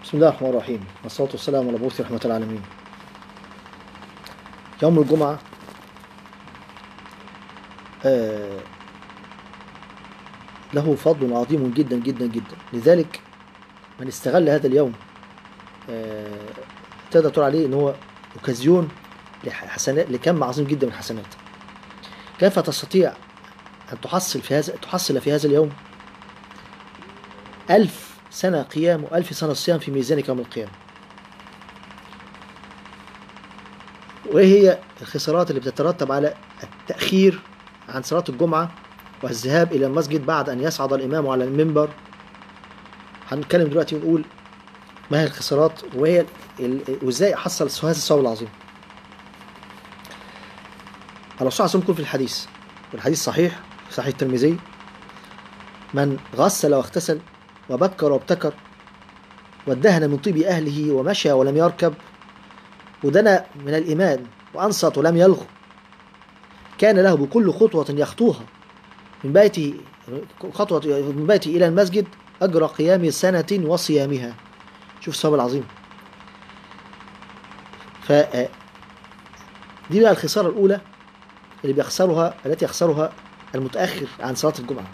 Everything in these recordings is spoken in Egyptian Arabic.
بسم الله الرحمن الرحيم والصلاة والسلام على مبعوث رحمة العالمين يوم الجمعة آه، له فضل عظيم جدا جدا جدا لذلك من استغل هذا اليوم آه، تقدر تقول عليه ان هو اوكازيون لحسنات لكم عظيم جدا من الحسنات كيف تستطيع ان تحصل في هذا تحصل في هذا اليوم ألف سنة قيام وألف سنة صيام في ميزانك يوم القيامة وإيه هي الخسارات اللي بتترتب على التأخير عن صلاة الجمعة والذهاب إلى المسجد بعد أن يصعد الإمام على المنبر هنتكلم دلوقتي ونقول ما هي الخسارات وهي ال- وإزاي أحصل هذا الثواب العظيم الرسول صلى الله عليه وسلم في الحديث والحديث صحيح في صحيح الترمذي من غسل واغتسل وبكر وابتكر وادهن من طيب أهله ومشى ولم يركب ودنا من الإيمان وأنصت ولم يلغ كان له بكل خطوة يخطوها من بيته خطوة من بيته إلى المسجد أجر قيام سنة وصيامها شوف الثواب العظيم ف دي بقى الخسارة الأولى اللي بيخسرها التي يخسرها المتأخر عن صلاة الجمعة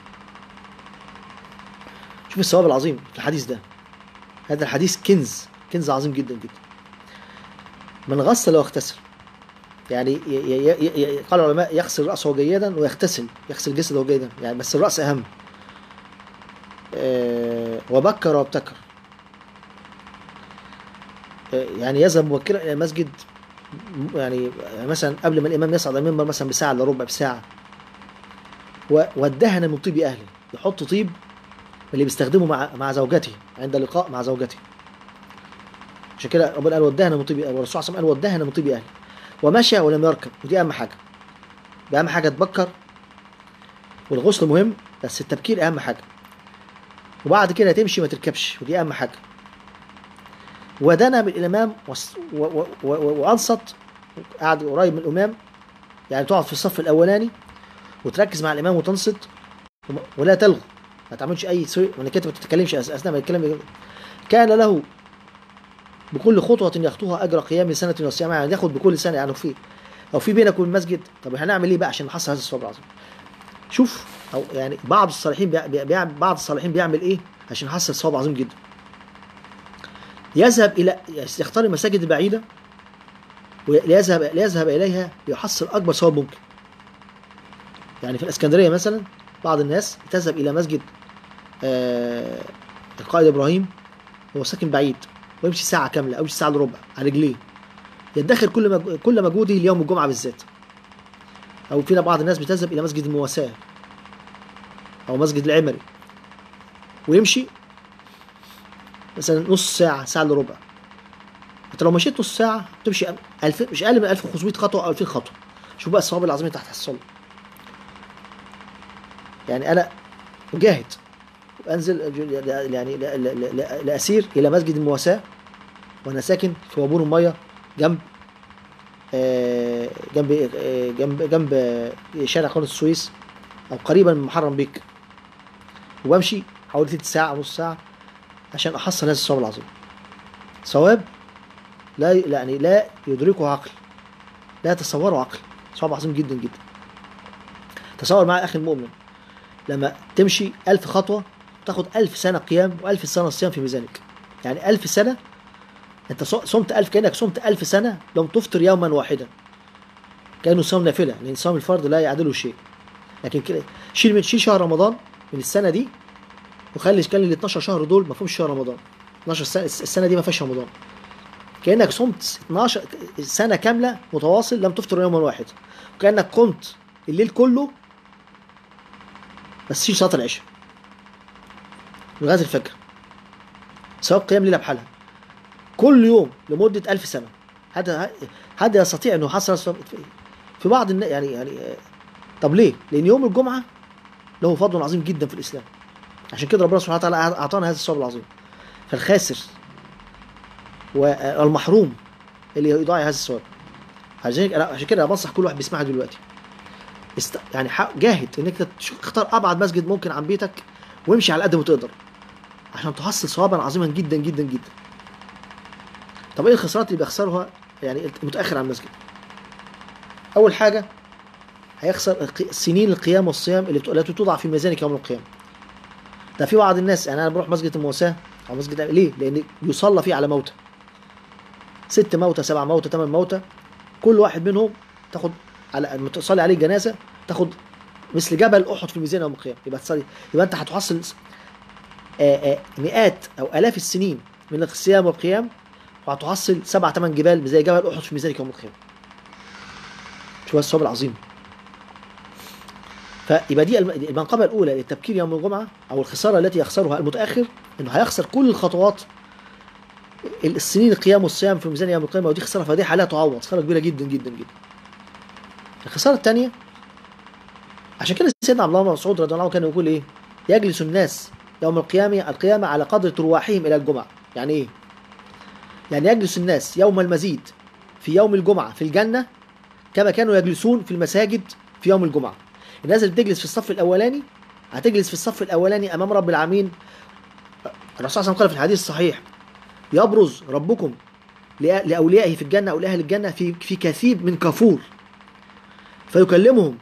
شوف الثواب العظيم في الحديث ده هذا الحديث كنز كنز عظيم جدا جدا من غسل واغتسل يعني ي- ي- ي- ي- قال العلماء يغسل رأسه جيدا ويغتسل يغسل جسده جيدا يعني بس الرأس أهم آه، وبكر وابتكر آه، يعني يذهب مبكرا إلى المسجد م- يعني مثلا قبل ما الإمام يصعد على المنبر مثلا بساعة إلا ربع بساعة و- وادهن من طيب أهله يحط طيب اللي بيستخدمه مع مع زوجته عند اللقاء مع زوجته عشان كده ربنا قال ودهنا من طيب اهله والرسول صلى الله عليه وسلم قال ودهنا من طيب اهله ومشى ولم يركب ودي اهم حاجه دي اهم حاجه تبكر والغسل مهم بس التبكير اهم حاجه وبعد كده تمشي ما تركبش ودي اهم حاجه ودنا بالامام وس- و- و- و- وانصت قاعد قريب من الامام يعني تقعد في الصف الاولاني وتركز مع الامام وتنصت وم- ولا تلغو ما تعملش اي سوء انك انت ما تتكلمش أس- اثناء ما يتكلم كان له بكل خطوة يخطوها أجر قيام سنة وصيام يعني ياخد بكل سنة يعني في أو في بينك وبين المسجد طب هنعمل إيه بقى عشان نحصل هذا الثواب العظيم؟ شوف أو يعني بعض الصالحين بيع- بيع- بيعمل بعض الصالحين بيعمل إيه عشان يحصل ثواب عظيم جدا؟ يذهب إلى يختار المساجد البعيدة وليذهب ليذهب إليها ليحصل أكبر ثواب ممكن. يعني في الإسكندرية مثلا بعض الناس تذهب إلى مسجد آه، القائد ابراهيم هو ساكن بعيد ويمشي ساعه كامله او يمشي ساعه الا ربع على رجليه يدخر كل مج... كل مجهوده ليوم الجمعه بالذات او فينا بعض الناس بتذهب الى مسجد المواساه او مسجد العمري ويمشي مثلا نص ساعه ساعه الا ربع انت لو مشيت نص ساعه تمشي 1000 مش اقل من 1500 خطوه او 2000 خطوه شوف بقى الثواب العظيم اللي هتحصله يعني انا اجاهد انزل يعني لا- لا- لا- لا- لاسير الى مسجد المواساه وانا ساكن في وابور الميه جنب آه، جنب آه، جنب جنب آه، شارع قناه السويس او قريبا من محرم بيك وبمشي حوالي تلت ساعه او نص ساعه عشان احصل هذا الثواب العظيم ثواب لا لا- يعني لا يدركه عقل لا يتصوره عقل ثواب عظيم جدا جدا تصور معي اخي المؤمن لما تمشي ألف خطوة تاخد ألف سنة قيام وألف سنة صيام في ميزانك يعني ألف سنة أنت ص- صمت ألف كأنك صمت ألف سنة لم تفطر يوما واحدا كأنه صوم نافلة لأن صوم الفرض لا يعدله شيء لكن كده شيل من شيل شهر رمضان من السنة دي وخلي كان ال 12 شهر دول ما فيهمش شهر رمضان 12 سنة السنة دي ما فيهاش رمضان كأنك صمت 12 سنة كاملة متواصل لم تفطر يوما واحد وكأنك قمت الليل كله بس شيل صلاة العشاء لغاية الفجر سواء قيام ليلة بحالها كل يوم لمدة ألف سنة هذا هذا يستطيع أنه يحصل في بعض الناس يعني يعني آه، طب ليه؟ لأن يوم الجمعة له فضل عظيم جدا في الإسلام عشان كده ربنا سبحانه وتعالى أعطانا هذا الثواب العظيم فالخاسر والمحروم اللي يضيع هذا الثواب عشان كده عشان كده بنصح كل واحد بيسمعها دلوقتي است... يعني حق... جاهد انك تختار ابعد مسجد ممكن عن بيتك وامشي على قد ما تقدر عشان تحصل ثوابا عظيما جدا جدا جدا طب ايه الخسارات اللي بيخسرها يعني المتاخر عن المسجد اول حاجه هيخسر الق- سنين القيام والصيام اللي بت- التي توضع في ميزانك يوم القيامه ده في بعض الناس يعني انا بروح مسجد المواساه او مسجد ليه؟ لان يصلى فيه على موتى ست موتى سبع موتى ثمان موتى كل واحد منهم تاخد على تصلي عليه جنازه تاخد مثل جبل احد في الميزان يوم القيامه يبقى تصلي يبقى انت هتحصل آه، آه، مئات او الاف السنين من الصيام والقيام وهتحصل سبع ثمان جبال زي جبل احد في ميزانك يوم القيامه شوف الثواب العظيم فيبقى دي الم- المنقبه الاولى للتبكير يوم الجمعه او الخساره التي يخسرها المتاخر انه هيخسر كل الخطوات السنين القيام والصيام في ميزان يوم القيامه ودي خساره فدي حالها تعوض خساره كبيره جدا جدا جدا الخساره الثانيه عشان كده سيدنا عبد الله بن مسعود رضي الله عنه كان يقول ايه يجلس الناس يوم القيامه القيامه على قدر ترواحهم الى الجمعه يعني ايه يعني يجلس الناس يوم المزيد في يوم الجمعه في الجنه كما كانوا يجلسون في المساجد في يوم الجمعه الناس اللي بتجلس في الصف الاولاني هتجلس في الصف الاولاني امام رب العالمين الرسول صلى الله عليه وسلم قال في الحديث الصحيح يبرز ربكم لأ- لاوليائه في الجنه او لاهل الجنه في في كثيب من كافور فيكلمهم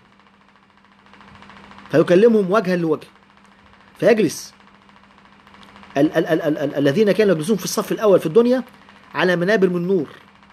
فيكلمهم وجها لوجه فيجلس ال- ال- ال- ال- ال- الذين كانوا يجلسون في الصف الاول في الدنيا على منابر من نور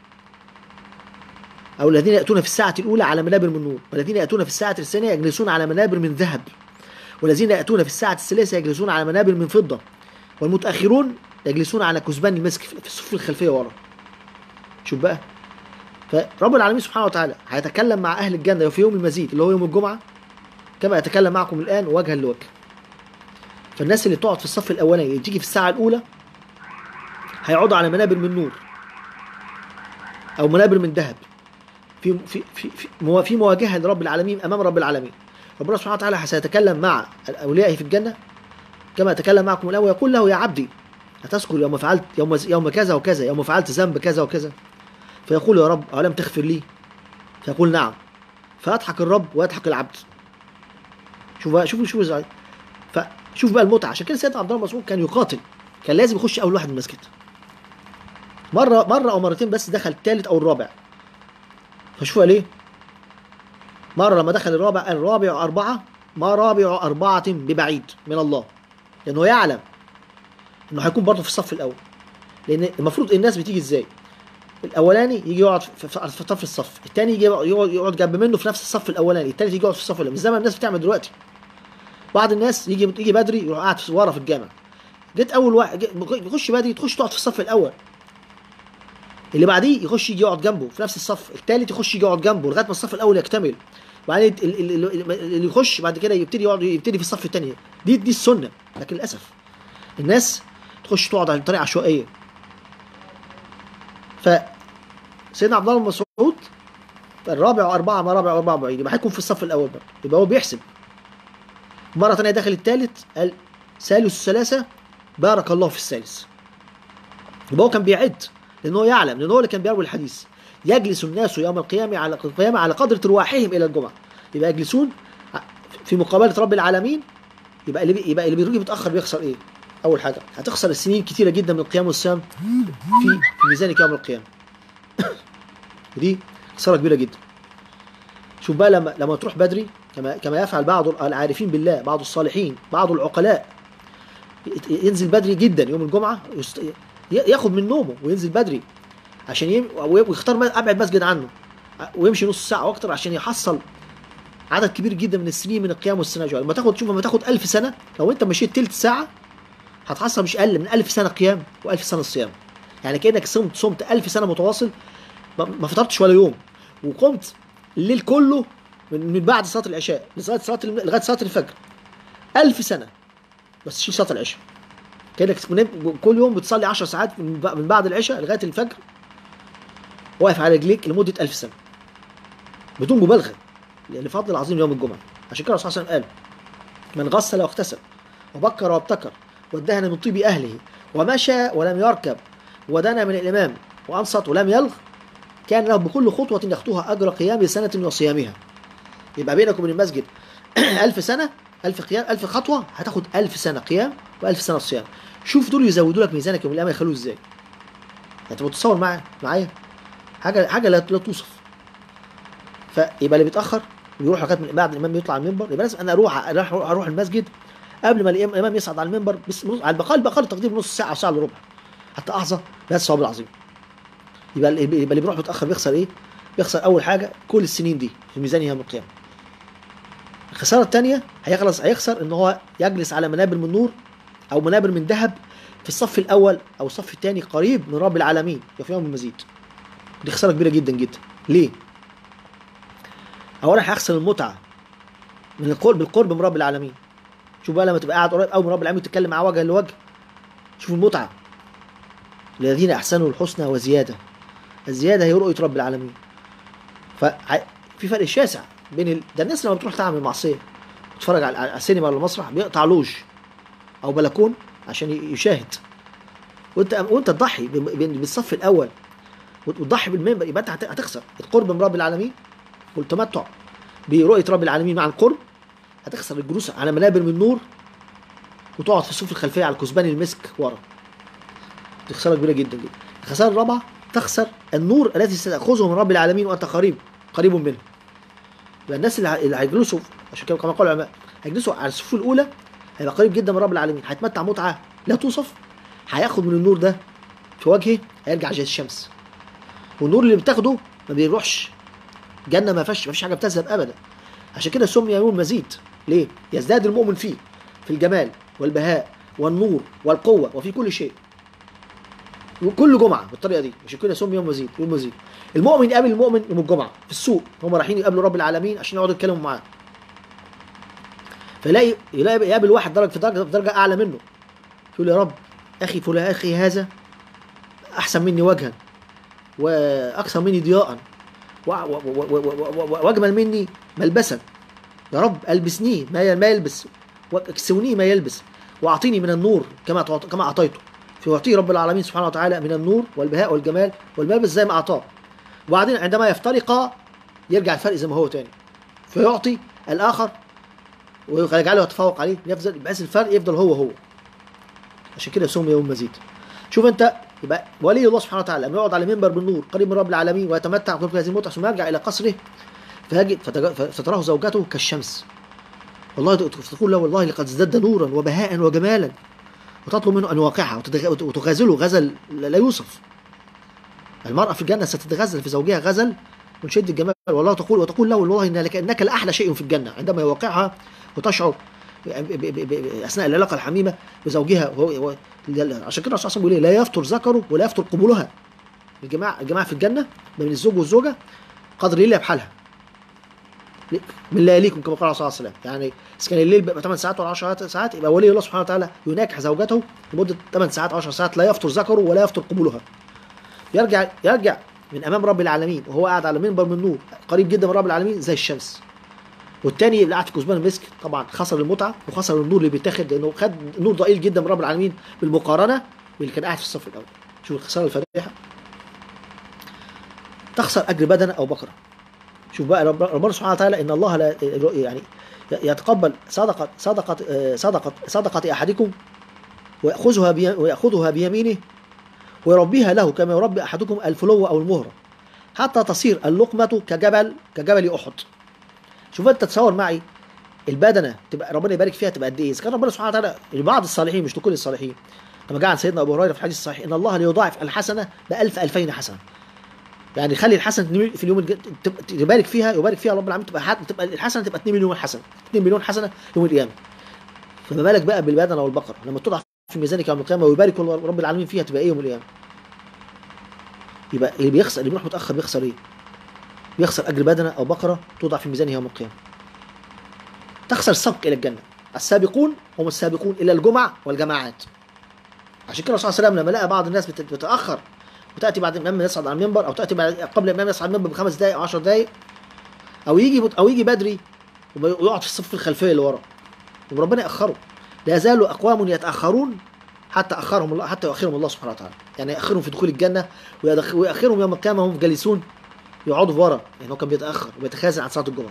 او الذين ياتون في الساعه الاولى على منابر من نور والذين ياتون في الساعه الثانيه يجلسون على منابر من ذهب والذين ياتون في الساعه الثالثه يجلسون على منابر من فضه والمتاخرون يجلسون على كثبان المسك في في الصفوف الخلفيه ورا شوف بقى فرب العالمين سبحانه وتعالى هيتكلم مع اهل الجنه في يوم المزيد اللي هو يوم الجمعه كما يتكلم معكم الان وجها لوجه فالناس اللي تقعد في الصف الاولاني اللي تيجي في الساعه الاولى هيقعدوا على منابر من نور او منابر من ذهب في في في في, موا- في مواجهه لرب العالمين امام رب العالمين ربنا سبحانه وتعالى سيتكلم مع اوليائه في الجنه كما يتكلم معكم الان ويقول له يا عبدي أتذكر يوم فعلت يوم يوم كذا وكذا يوم فعلت ذنب كذا وكذا فيقول يا رب ألم تغفر لي فيقول نعم فيضحك الرب ويضحك العبد شوف بقى شوفوا شوفوا ازاي فشوف بقى المتعه عشان كده سيدنا عبد الله بن مسعود كان يقاتل كان لازم يخش اول واحد المسجد مره مره او مرتين بس دخل الثالث او الرابع فشوفوا قال ايه مره لما دخل الرابع قال رابع اربعه ما رابع اربعه ببعيد من الله لانه يعلم انه هيكون برضه في الصف الاول لان المفروض الناس بتيجي ازاي الاولاني يجي يقعد في, في, في طرف الصف الثاني يجي يقعد, يقعد جنب منه في نفس الصف الاولاني الثالث يجي يقعد في الصف الاولاني زي ما الناس بتعمل دلوقتي بعض الناس يجي يجي بدري يروح قاعد في- ورا في الجامع جيت اول واحد جيت- يخش بدري تخش تقعد في الصف الاول اللي بعديه يخش يجي يقعد جنبه في نفس الصف الثالث يخش يجي يقعد جنبه لغايه ما الصف الاول يكتمل وبعدين ال- ال- ال- اللي يخش بعد كده يبتدي يقعد يبتدي في الصف الثاني دي دي السنه لكن للاسف الناس تخش تقعد على طريقه عشوائيه ف سيدنا عبد الله بن مسعود الرابع واربعه ما رابع واربعه بعيد يبقى هيكون في الصف الاول بقى يبقى هو بيحسب مره ثانيه دخل الثالث قال ثالث ثلاثه بارك الله في الثالث يبقى هو كان بيعد لان هو يعلم لان هو اللي كان بيروي الحديث يجلس الناس يوم القيامه على القيامه على قدر ترواحهم الى الجمعه يبقى يجلسون في مقابله رب العالمين يبقى اللي بي يبقى اللي بيروح متاخر بيخسر ايه؟ اول حاجه هتخسر السنين كتيره جدا من القيام والصيام في في ميزانك يوم القيامه ودي خساره كبيره جدا شوف بقى لما لما تروح بدري كما كما يفعل بعض العارفين بالله بعض الصالحين بعض العقلاء ينزل بدري جدا يوم الجمعه يست... ياخد من نومه وينزل بدري عشان يم... ويختار ابعد مسجد عنه ويمشي نص ساعه واكتر عشان يحصل عدد كبير جدا من السنين من القيام والسنه لما تاخد شوف لما تاخد 1000 سنه لو انت مشيت تلت ساعه هتحصل مش اقل من 1000 سنه قيام و1000 سنه صيام يعني كانك صمت صمت 1000 سنه متواصل ما فطرتش ولا يوم وقمت الليل كله من, من بعد صلاه العشاء لغايه صلاه لغايه صلاه الفجر 1000 سنه بس شيل صلاه العشاء كانك كل يوم بتصلي 10 ساعات من بعد العشاء لغايه الفجر واقف على رجليك لمده 1000 سنه بدون مبالغه لفضل العظيم يوم الجمعه عشان كده الرسول صلى الله عليه وسلم قال من غسل واغتسل وبكر وابتكر وادهن من طيب اهله ومشى ولم يركب ودنا من الامام وانصت ولم يلغ كان له بكل خطوة يخطوها أجر قيام سنة وصيامها يبقى بينك وبين المسجد ألف سنة ألف قيام ألف خطوة هتاخد ألف سنة قيام وألف سنة صيام شوف دول يزودوا لك ميزانك يوم القيامة يخلوه إزاي انت متصور معايا معايا حاجه حاجه لا لا توصف فيبقى اللي بيتاخر بيروح لغايه من بعد الامام يطلع على المنبر يبقى لازم انا اروح اروح اروح المسجد قبل ما الإمام- الامام يصعد على المنبر بس على البقال بقال تقدير نص ساعه او ساعه الا ربع حتى احظى بهذا الثواب العظيم يبقى اللي يبقى اللي بيروح متاخر بيخسر ايه؟ بيخسر اول حاجه كل السنين دي في ميزان يوم القيامه الخساره الثانيه هيخلص هيخسر ان هو يجلس على منابر من نور او منابر من ذهب في الصف الاول او الصف الثاني قريب من رب العالمين وفي يوم المزيد دي خساره كبيره جدا جدا ليه؟ اولا هيخسر المتعه من القرب بالقرب من رب العالمين شوف بقى لما تبقى قاعد قريب قوي من رب العالمين تتكلم معاه وجها لوجه شوف المتعه الذين احسنوا الحسنى وزياده الزياده هي رؤيه رب العالمين ففي فرق شاسع بين ال... ده الناس لما بتروح تعمل معصيه تتفرج على على السينما ولا المسرح بيقطع لوج او بلكون عشان ي- يشاهد وانت وانت تضحي ب- ب- بالصف الاول وت- وتضحي بالمنبر يبقى انت هت- هتخسر القرب من رب العالمين والتمتع برؤيه رب العالمين مع القرب هتخسر الجلوس على منابر من نور وتقعد في الصف الخلفيه على كثبان المسك ورا دي خساره كبيره جدا جدا الخساره الرابعه تخسر النور الذي ستاخذه من رب العالمين وانت قريب قريب منه يبقى الناس اللي ه- اللي هيجلسوا عشان كده كما قال العلماء هيجلسوا على الصفوف الاولى هيبقى قريب جدا من رب العالمين هيتمتع متعه لا توصف هياخد من النور ده في وجهه هيرجع زي الشمس والنور اللي بتاخده ما بيروحش جنه ما فيهاش ما فيش حاجه بتذهب ابدا عشان كده سمي يوم مزيد ليه يزداد المؤمن فيه في الجمال والبهاء والنور والقوه وفي كل شيء وكل جمعه بالطريقه دي عشان كده سمي يوم مزيد يوم مزيد المؤمن يقابل المؤمن يوم الجمعه في السوق هم رايحين يقابلوا رب العالمين عشان يقعدوا يتكلموا معاه فيلاقي يلاقي يقابل واحد درجه في درجه في درجه اعلى منه يقول يا رب اخي فلان اخي هذا احسن مني وجها واكثر مني ضياء و- و- و- و- و- و- واجمل مني ملبسا يا رب البسنيه ما ما يلبس واكسونيه ما يلبس واعطيني من النور كما تعط- كما اعطيته فيعطيه رب العالمين سبحانه وتعالى من النور والبهاء والجمال والملبس زي ما اعطاه وبعدين عندما يفترقا يرجع الفرق زي ما هو تاني فيعطي الاخر ويجعله يتفوق عليه يفضل بحيث الفرق يفضل هو هو عشان كده سمي يوم مزيد شوف انت يبقى ولي الله سبحانه وتعالى لما يقعد على منبر بالنور قريب من رب العالمين ويتمتع بهذه المتعه ثم يرجع الى قصره فيجد فتج- فتراه زوجته كالشمس والله تقول له والله لقد ازداد نورا وبهاء وجمالا وتطلب منه ان يواقعها وتتغ- وتغازله غزل لا يوصف المرأة في الجنة ستتغزل في زوجها غزل من شدة الجمال والله تقول وتقول له والله إن لك إنك لأحلى شيء في الجنة عندما يواقعها وتشعر ب- ب- ب- ب- أثناء العلاقة الحميمة بزوجها وهو وهو- عشان كده الرسول صلى الله عليه وسلم بيقول إيه؟ لا يفطر ذكره ولا يفطر قبولها الجماعة الجماعة في الجنة بين الزوج والزوجة قدر ليلة بحالها من لياليكم كما قال الرسول صلى الله عليه وسلم يعني اذا كان الليل بيبقى 8 ساعات ولا 10 ساعات يبقى ولي الله سبحانه وتعالى يناكح زوجته لمده 8 ساعات 10 ساعات لا يفطر ذكره ولا يفطر قبولها يرجع يرجع من امام رب العالمين وهو قاعد على منبر من نور قريب جدا من رب العالمين زي الشمس والتاني اللي قاعد في كثبان المسك طبعا خسر المتعه وخسر النور اللي بيتاخد لانه خد نور ضئيل جدا من رب العالمين بالمقارنه باللي كان قاعد في الصف الاول شوف الخساره الفادحه تخسر اجر بدنه او بقره شوف بقى رب- ربنا سبحانه وتعالى ان الله لا يعني يتقبل صدقه صدقه آه، صدقه صدقه احدكم ويأخذها بي ويأخذها بيمينه ويربيها له كما يربي احدكم الفلو او المهره حتى تصير اللقمه كجبل كجبل احد شوف انت تصور معي البدنه تبقى ربنا يبارك فيها تبقى قد ايه اذا كان ربنا سبحانه وتعالى لبعض الصالحين مش لكل الصالحين لما جاء عن سيدنا ابو هريره في الحديث الصحيح ان الله ليضاعف الحسنه بألف ألفين حسنه يعني خلي الحسنه في اليوم الج- تبقى- تبارك فيها يبارك فيها رب العالمين تبقى حد تبقى الحسنه تبقى 2 مليون حسنه 2 مليون حسنه يوم القيامه فما بالك بقى بالبدنه والبقره لما تضع في ميزانك يوم القيامه ويبارك رب العالمين فيها تبقى ايه يوم القيامه يبقى اللي بيخسر اللي بيروح متاخر بيخسر ايه بيخسر اجر بدنه او بقره توضع في ميزانه يوم القيامه تخسر السبق الى الجنه السابقون هم السابقون الى الجمع والجماعات عشان كده الرسول صلى الله عليه وسلم لما لقى بعض الناس بت- بتتاخر وتاتي بعد الامام يصعد على المنبر او تاتي بعد قبل الامام يصعد على المنبر بخمس دقائق او 10 دقائق او يجي مت- او يجي بدري ويقعد في الصف الخلفيه اللي ورا وربنا ياخره لا يزال اقوام يتاخرون حتى اخرهم الله حتى يؤخرهم الله سبحانه وتعالى يعني ياخرهم في دخول الجنه ويدخ- ويأخرهم يوم القيامه وهم جالسون يقعدوا في ورا يعني هو كان بيتاخر وبيتخاذل عن صلاه الجمعه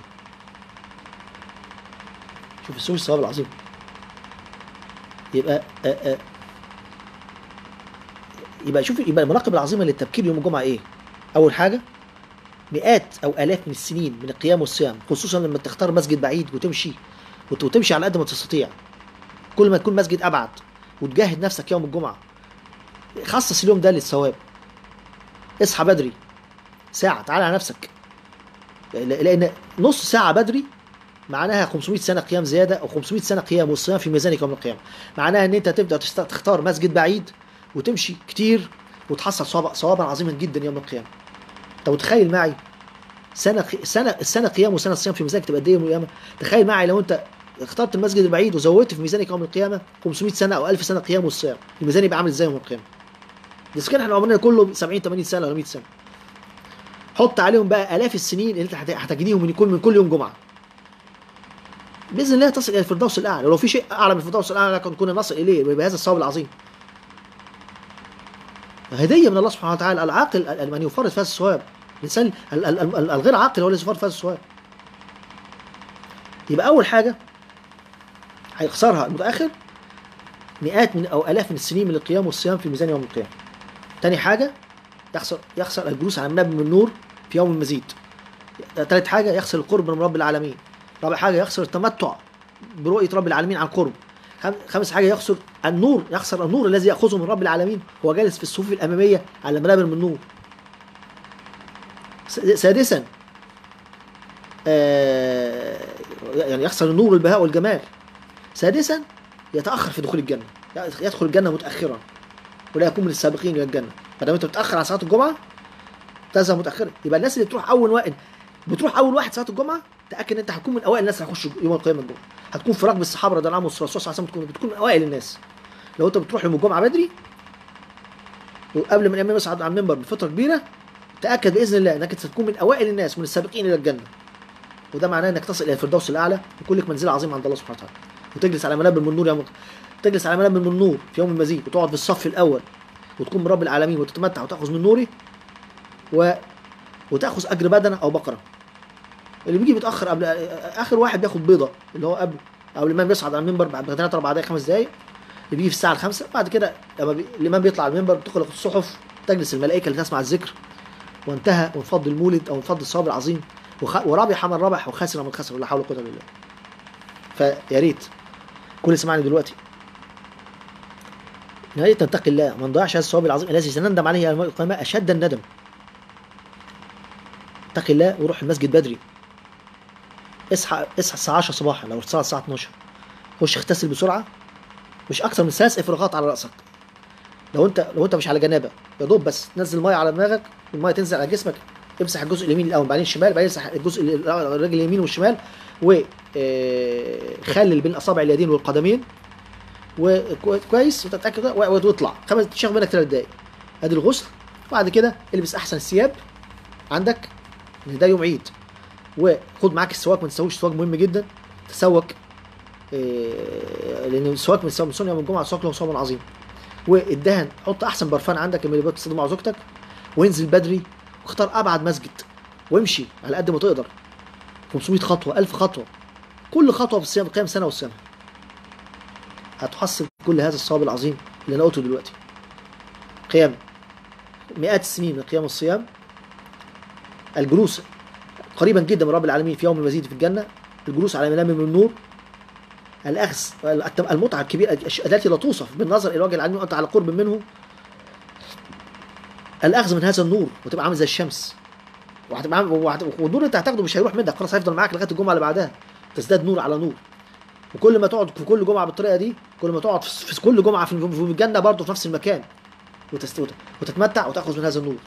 شوف السوء الثواب العظيم يبقى آآ آآ يبقى شوف يبقى المناقب العظيمه للتبكير يوم الجمعه ايه؟ اول حاجه مئات او الاف من السنين من القيام والصيام خصوصا لما تختار مسجد بعيد وتمشي وت- وتمشي على قد ما تستطيع كل ما تكون مسجد ابعد وتجاهد نفسك يوم الجمعه خصص اليوم ده للثواب اصحى بدري ساعه تعالى على نفسك ل- لان نص ساعه بدري معناها 500 سنه قيام زياده او 500 سنه قيام والصيام في ميزانك يوم القيامه معناها ان انت تبدا تست- تختار مسجد بعيد وتمشي كتير وتحصل صواب- صوابا عظيما جدا يوم القيامه انت متخيل معي سنه قي- سنه السنه قيام وسنه صيام في ميزانك تبقى قد ايه يوم القيامه تخيل معي لو انت اخترت المسجد البعيد وزودت في ميزانك يوم القيامه 500 سنه او 1000 سنه قيام والصيام الميزان يبقى عامل ازاي يوم القيامه بس كده احنا عمرنا كله 70 80 سنه ولا 100 سنه حط عليهم بقى الاف السنين اللي انت هت- هتجنيهم من كل من كل يوم جمعه باذن الله تصل الى الفردوس الاعلى ولو في شيء اعلى من الفردوس الاعلى كن- كنا نصل اليه بهذا الثواب العظيم هديه من الله سبحانه وتعالى العاقل ال- من يفرط في هذا الثواب الانسان ال- ال- ال- الغير عاقل هو الذي يفرط في هذا الثواب يبقى اول حاجه هيخسرها المتاخر مئات من او الاف من السنين من القيام والصيام في ميزان يوم القيامه تاني حاجه يخسر يخسر الجلوس على منبه من النور في يوم المزيد ثالث حاجه يخسر القرب من رب العالمين رابع حاجه يخسر التمتع برؤيه رب العالمين عن قرب خم- خامس حاجه يخسر النور يخسر النور الذي ياخذه من رب العالمين هو جالس في الصفوف الاماميه على منابر من نور س- سادسا آه، يعني يخسر النور والبهاء والجمال سادسا يتاخر في دخول الجنه يدخل الجنه متاخرا ولا يكون من السابقين الى الجنه ما دام انت بتاخر عن صلاه الجمعه تذهب متاخرا يبقى الناس اللي بتروح اول واحد بتروح اول واحد صلاه الجمعه تاكد ان انت هتكون من اوائل الناس اللي هيخشوا يوم القيامه الجمعه هتكون في ركب الصحابه رضي الله عنهم والرسول صلى الله عليه وسلم بتكون بتكون من اوائل الناس لو انت بتروح يوم الجمعه بدري وقبل ما الامام يصعد على المنبر بفتره كبيره تاكد باذن الله انك ستكون من اوائل الناس من السابقين الى الجنه وده معناه انك تصل الى الفردوس الاعلى ويكون لك منزله عظيمه عند الله سبحانه وتعالى وتجلس على منابر من نور يوم تجلس على منابر من نور في يوم المزيد وتقعد في الصف الاول وتكون من رب العالمين وتتمتع وتاخذ من نوره و... وتاخذ اجر بدنه او بقره اللي بيجي متاخر قبل اخر واحد بياخد بيضه اللي هو قبل او الامام بيصعد على المنبر بعد ثلاث اربع دقائق خمس دقائق اللي بيجي في الساعه الخامسه بعد كده لما بي... الامام بيطلع على المنبر بتخلق الصحف تجلس الملائكه اللي تسمع الذكر وانتهى وانفض المولد او انفض الصواب العظيم وخ... وربح من ربح وخسر من خسر ولا حول ولا قوه الا بالله فيا ريت كل اللي سمعني دلوقتي يا ريت نتقي الله ما نضيعش هذا الثواب العظيم الذي سنندم عليه يوم القيامه اشد الندم اتقي الله وروح المسجد بدري اصحى اصحى الساعه 10 صباحا لو الساعه الساعه 12 خش اغتسل بسرعه مش اكثر من ثلاث افراغات على راسك لو انت لو انت مش على جنابه يا دوب بس تنزل ميه على دماغك والميه تنزل على جسمك امسح الجزء اليمين الاول بعدين الشمال بعدين امسح الجزء ال- الرجل اليمين والشمال وخلل بين اصابع اليدين والقدمين وكويس وتتاكد واطلع خمس تشغل بالك ثلاث دقايق ادي الغسل وبعد كده البس احسن الثياب عندك ان ده يوم عيد وخد معاك السواك ما تسويش السواك مهم جدا تسوك إيه، لان السواك من من سنه يوم الجمعه السواك له صواب عظيم والدهن حط احسن برفان عندك اللي بتستخدمه مع زوجتك وانزل بدري واختار ابعد مسجد وامشي على قد ما تقدر 500 خطوه 1000 خطوه كل خطوه في الصيام قيام سنه والسنه هتحصل كل هذا الصواب العظيم اللي انا قلته دلوقتي قيام مئات السنين من قيام الصيام الجلوس قريبا جدا من رب العالمين في يوم المزيد في الجنه الجلوس على منام من النور الاخذ المتعه الكبيره التي لا توصف بالنظر الى وجه العالمين وانت على قرب منه الاخذ من هذا النور وتبقى عامل زي الشمس وهتبقى عامل وهت- والنور اللي انت هتاخده مش هيروح منك خلاص هيفضل معاك لغايه الجمعه اللي بعدها تزداد نور على نور وكل ما تقعد في كل جمعه بالطريقه دي كل ما تقعد في في كل جمعه في في الجنه برضه في نفس المكان وتست... وت- وتتمتع وتاخذ من هذا النور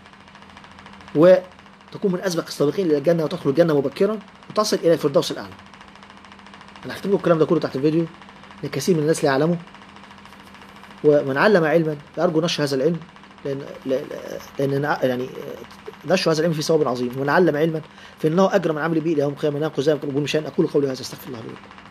وتكون من اسبق السابقين الى الجنه وتدخل الجنه مبكرا وتصل الى الفردوس الاعلى انا هكتب لكم الكلام ده كله تحت الفيديو لكثير من الناس لا يعلموا ومن علم علما ارجو نشر هذا العلم لان لان لأن نع- يعني نشر هذا العلم في ثواب عظيم ومن علم علما فانه اجر من عمل به الى يوم القيامه لا ينقذ ذلك من مشان اقول قولي هذا استغفر الله لي ولكم